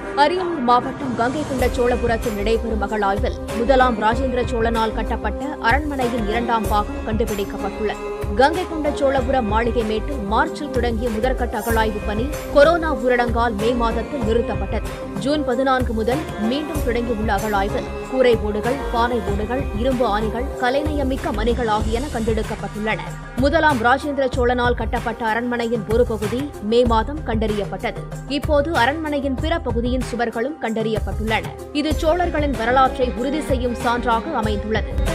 அரியலூர் மாவட்டம் கங்கை கொண்ட சோழபுரத்தில் நடைபெறும் அகழாய்வில் முதலாம் ராஜேந்திர சோழனால் கட்டப்பட்ட அரண்மனையின் இரண்டாம் பாகம் கண்டுபிடிக்கப்பட்டுள்ளது கங்கை கொண்ட சோழபுரம் மாளிகை மேட்டு மார்ச்சில் தொடங்கிய முதற்கட்ட அகழாய்வு பணி கொரோனா ஊரடங்கால் மே மாதத்தில் நிறுத்தப்பட்டது ஜூன் பதினான்கு முதல் மீண்டும் தொடங்கியுள்ள அகழாய்வில் கூரை ஓடுகள் பானை ஓடுகள் இரும்பு ஆணிகள் கலைநயமிக்க மணிகள் ஆகியன கண்டெடுக்கப்பட்டுள்ளன முதலாம் ராஜேந்திர சோழனால் கட்டப்பட்ட அரண்மனையின் ஒரு பகுதி மே மாதம் கண்டறியப்பட்டது இப்போது அரண்மனையின் பிற பகுதியின் சுவர்களும் கண்டறியப்பட்டுள்ளன இது சோழர்களின் வரலாற்றை உறுதி செய்யும் சான்றாக அமைந்துள்ளது